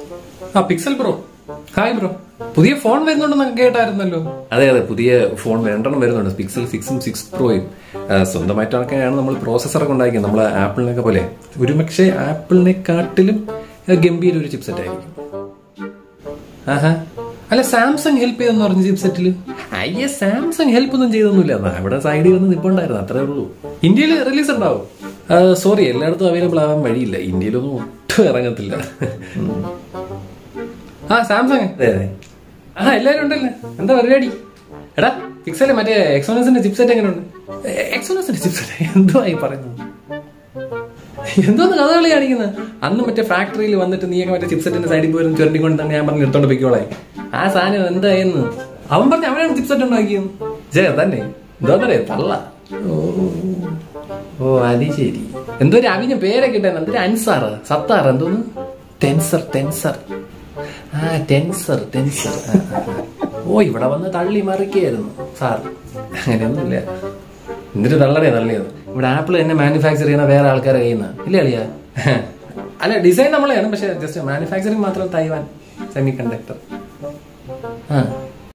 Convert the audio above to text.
ആ pixel bro hi bro പുതിയ phone വരുന്നുണ്ടെന്നൊക്കെ കേട്ടായിരുന്നല്ലോ അതെ അതെ പുതിയ ഫോൺ രണ്ടെണ്ണം വരുന്നുണ്ട് പിക്സൽ സിക്സും സിക്സ് പ്രോയും സ്വന്തമായിട്ടൊക്കെയാണ് നമ്മൾ പ്രോസസ്സറൊക്കെ ഉണ്ടാക്കിയത് നമ്മൾ ആപ്പിളിനൊക്കെ പോലെ ഒരുപക്ഷെ ആപ്പിളിനെക്കാട്ടിലും ഗംഭീര ഒരു ചിപ്സെറ്റ് ആയിരിക്കും ആഹാ അല്ല സാംസങ് ഹെൽപ്പ് ചെയ്തെന്ന് പറഞ്ഞ ചിപ്സെറ്റിൽ അയ്യ സാംസങ് ഹെൽപ്പ് ഒന്നും ചെയ്തൊന്നുമില്ല എന്നാ ഇവിടെ സൈഡിൽ വന്ന് നിപ്പുണ്ടായിരുന്നു അത്രേ ഉള്ളൂ ഇന്ത്യയിൽ റിലീസ് ഉണ്ടാവും സോറി എല്ലായിടത്തും അവൈലബിൾ ആവാൻ വഴിയില്ല ഇന്ത്യയിലൊന്നും ഒട്ടും ഇറങ്ങത്തില്ല ഉം. ആ സാംസങ് അതെ അതെ ആ എല്ലാവരും ഉണ്ടല്ലേ എന്താ പരിപാടി എടാ പിക്സല് മറ്റേ എക്സോണസിന്റെ ചിപ്സെറ്റ് എങ്ങനെയുണ്ട് എക്സോണസിന്റെ ചിപ്സെറ്റ് എന്തുവായി പറയുന്നത് എന്തോന്ന് കഥകളി കാണിക്കുന്നത് അന്ന് മറ്റേ ഫാക്ടറിയിൽ വന്നിട്ട് നീയൊക്കെ മറ്റേ ചിപ്സെറ്റിന്റെ സൈഡിൽ പോയി ചുരണ്ടിക്കൊണ്ട് തന്നെ ഞാൻ പറഞ്ഞ് എടുത്തോണ്ട് പൊയ്ക്കോളെ ആ സാധനം എന്തായെന്ന് അവൻ പറഞ്ഞ അവനാണ് ചിപ്സെറ്റ് ഉണ്ടാക്കിയത് ജേ തന്നെ എന്തോന്നറിയ തള്ള ഓ ഓ അത് ശരി എന്തോ ഒരു അവിഞ്ഞ പേരൊക്കെ ഇട്ടായിരുന്നു എന്തൊരു അൻസാറ് സത്താറ് എന്തോന്ന് ടെൻസർ ടെൻസർ ആ ടെൻസർ ടെൻസർ ആ, ആ, ആ. ഓ ഇവിടെ വന്ന് തള്ളി മറിക്കായിരുന്നു സാർ അങ്ങനെയൊന്നുമില്ല എന്തൊരു തള്ളടേ തള്ളിയത് ഇവിടെ ആപ്പിൾ തന്നെ മാനുഫാക്ചർ ചെയ്യുന്ന വേറെ ആൾക്കാരെ കഴിയുന്ന ഇല്ല അളിയ അല്ല ഡിസൈൻ നമ്മളെയാണ് പക്ഷെ ജസ്റ്റ് മാനുഫാക്ചറിങ് മാത്രം തൈവാൻ സെമി കണ്ടക്ടർ ആ